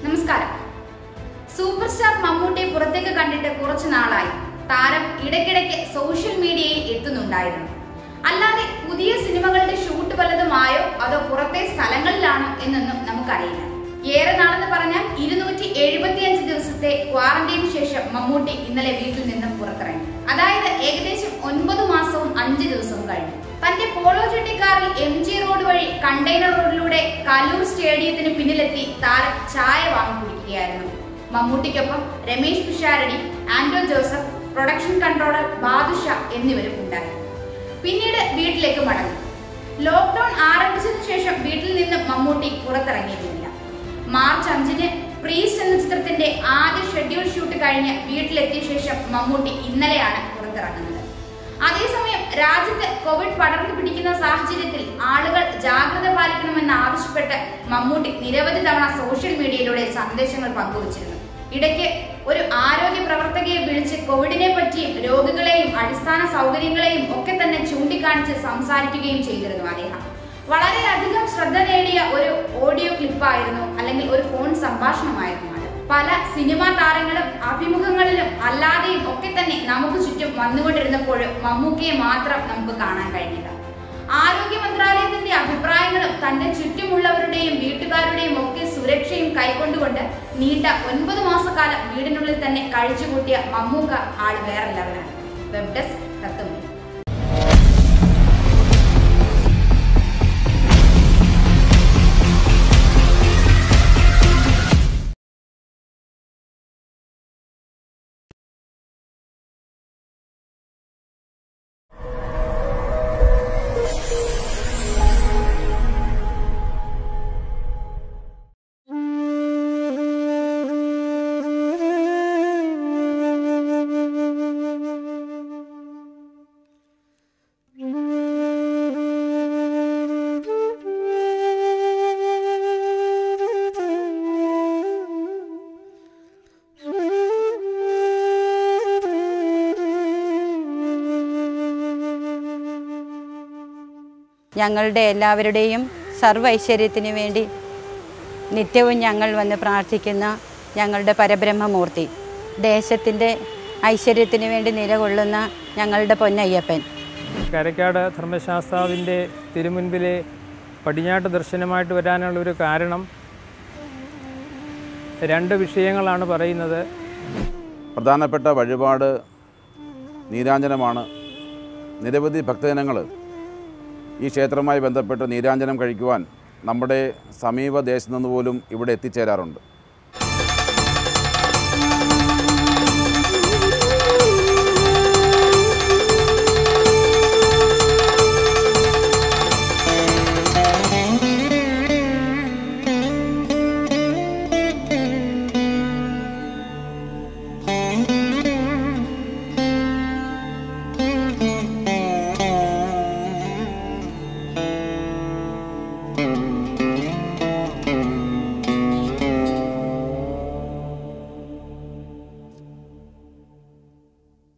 നമസ്കാരം super star മമ്മൂട്ടിയെ പുറത്തേക്ക് കണ്ടിട്ട് കുറച്ചു നാളായി താരം ഇടയ്ക്കിടയ്ക്ക് സോഷ്യൽ മീഡിയയിൽ എത്തുന്നുണ്ടായിരുന്നു അല്ലാതെ പുതിയ സിനിമകളുടെ ഷൂട്ട് വല്ലതുമായോ അതോ പുറത്തെ സ്ഥലങ്ങളിലാണോ എന്നൊന്നും നമുക്കറിയില്ല ഏറെ നാളെന്ന് പറഞ്ഞാൽ ഇരുന്നൂറ്റി എഴുപത്തിയഞ്ച് ദിവസത്തെ ക്വാറന്റൈന് ശേഷം മമ്മൂട്ടി ഇന്നലെ വീട്ടിൽ നിന്ന് പുറത്തിറങ്ങി അതായത് ഏകദേശം ഒൻപത് മാസവും അഞ്ച് ദിവസവും കഴിഞ്ഞു തന്റെ പോളോ ചെട്ടിക്കാറിൽ എം ജി റോഡ് വഴി കണ്ടെയ്നർ റോഡിലൂടെ കലൂർ സ്റ്റേഡിയത്തിന് പിന്നിലെത്തി താരം ചായ വാങ്ങി കുടിക്കുകയായിരുന്നു മമ്മൂട്ടിക്കൊപ്പം രമേശ് പിഷാരടി ആന്റോ ജോസഫ് പ്രൊഡക്ഷൻ കൺട്രോളർ ബാദുഷ എന്നിവരും ഉണ്ടായി പിന്നീട് വീട്ടിലേക്ക് മടങ്ങി ലോക്ക്ഡൌൺ ആരംഭിച്ചതിനു ശേഷം വീട്ടിൽ നിന്ന് മമ്മൂട്ടി പുറത്തിറങ്ങിയിരുന്നില്ല മാർച്ച് അഞ്ചിന് പ്രീസ്റ്റ് എന്ന ചിത്രത്തിന്റെ ആദ്യ ഷെഡ്യൂൾ ഷൂട്ട് കഴിഞ്ഞ് വീട്ടിലെത്തിയ ശേഷം മമ്മൂട്ടി ഇന്നലെയാണ് പുറത്തിറങ്ങുന്നത് അതേസമയം രാജ്യത്ത് കോവിഡ് പടർന്നു പിടിക്കുന്ന സാഹചര്യത്തിൽ ആളുകൾ ജാഗ്രത പാലിക്കണമെന്ന് ആവശ്യപ്പെട്ട് മമ്മൂട്ടി നിരവധി തവണ സോഷ്യൽ മീഡിയയിലൂടെ സന്ദേശങ്ങൾ പങ്കുവച്ചിരുന്നു ഇടയ്ക്ക് ഒരു ആരോഗ്യ പ്രവർത്തകയെ വിളിച്ച് കോവിഡിനെ പറ്റിയും രോഗികളെയും അടിസ്ഥാന സൗകര്യങ്ങളെയും ഒക്കെ തന്നെ ചൂണ്ടിക്കാണിച്ച് സംസാരിക്കുകയും ചെയ്തിരുന്നു അദ്ദേഹം വളരെയധികം ശ്രദ്ധ നേടിയ ഒരു ഓഡിയോ ക്ലിപ്പായിരുന്നു അല്ലെങ്കിൽ ഒരു ഫോൺ സംഭാഷണമായിരുന്നു അത് പല സിനിമാ താരങ്ങളും അഭിമുഖങ്ങളിലും അല്ലാതെയും ഒക്കെ തന്നെ നമുക്ക് ചുറ്റും വന്നുകൊണ്ടിരുന്നപ്പോഴും മമ്മൂക്കയെ മാത്രം നമുക്ക് കാണാൻ കഴിഞ്ഞില്ല ആരോഗ്യ മന്ത്രാലയത്തിന്റെ അഭിപ്രായങ്ങളും തന്റെ ചുറ്റുമുള്ളവരുടെയും വീട്ടുകാരുടെയും ഒക്കെ സുരക്ഷയും കൈക്കൊണ്ടുകൊണ്ട് നീണ്ട ഒൻപത് മാസക്കാലം വീടിനുള്ളിൽ തന്നെ കഴിച്ചുകൂട്ടിയ മമ്മൂക്ക ആൾ വേറെ ലെവലാണ് വെബ് ഡെസ്ക് തത്തുമി ഞങ്ങളുടെ എല്ലാവരുടെയും സർവ്വ ഐശ്വര്യത്തിന് വേണ്ടി നിത്യവും ഞങ്ങൾ വന്ന് പ്രാർത്ഥിക്കുന്ന ഞങ്ങളുടെ പരബ്രഹ്മമൂർത്തി ദേശത്തിൻ്റെ ഐശ്വര്യത്തിന് വേണ്ടി നിലകൊള്ളുന്ന ഞങ്ങളുടെ പൊന്നയ്യപ്പൻ കരക്കാട് ധർമ്മശാസ്താവിൻ്റെ തിരുമുൻപിലെ പടിഞ്ഞാട്ട് ദർശനമായിട്ട് വരാനുള്ള ഒരു കാരണം രണ്ട് വിഷയങ്ങളാണ് പറയുന്നത് പ്രധാനപ്പെട്ട വഴിപാട് നീരാഞ്ജനമാണ് നിരവധി ഭക്തജനങ്ങൾ ഈ ക്ഷേത്രവുമായി ബന്ധപ്പെട്ട് നീരാഞ്ജനം കഴിക്കുവാൻ നമ്മുടെ സമീപ ദേശത്തു നിന്ന് പോലും ഇവിടെ എത്തിച്ചേരാറുണ്ട്